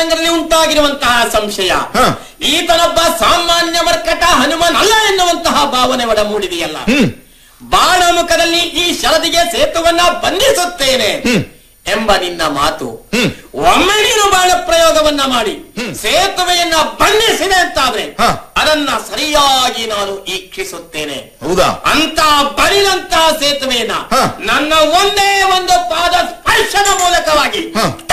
ಜನಾಂಗದಲ್ಲಿ ಉಂಟಾಗಿರುವಂತಹ ಸಂಶಯ ಹ. ಈತನೊಬ್ಬ ಸಾಮಾನ್ಯ ಮರ್ಕಟ ಹನುಮನ್ ಅಲ್ಲ ಎನ್ನುವಂತಹ ಭಾವನೆ ಒಡ ಮೂಡಿದೆಯಲ್ಲ ಹ್ಮ್ ಬಾಣಮುಖದಲ್ಲಿ ಈ ಶರದಿಗೆ ಸೇತುವನ್ನ ಬಂಧಿಸುತ್ತೇನೆ ಹ್ಮ್. ಎಂಬ ನಿನ್ನ ಮಾತು ಹ್ಮ್. ಒಮ್ಮೆ ನೀನು ಬಾಣ ಪ್ರಯೋಗವನ್ನ ಮಾಡಿ ಸೇತುವೆಯನ್ನ ಬಂಧಿಸಿದೆ ಅಂತಾದ್ರೆ ಹ. ಅದನ್ನ ಸರಿಯಾಗಿ ನಾನು ಈಕ್ಷಿಸುತ್ತೇನೆ ಹೌದಾ ಅಂತ ಬಲಿನಂತಹ ಸೇತುವೆಯನ್ನ ಹ. ನನ್ನ ಒಂದೇ ಒಂದು ಪಾದ ಸ್ಪರ್ಶದ ಮೂಲಕವಾಗಿ ಹ.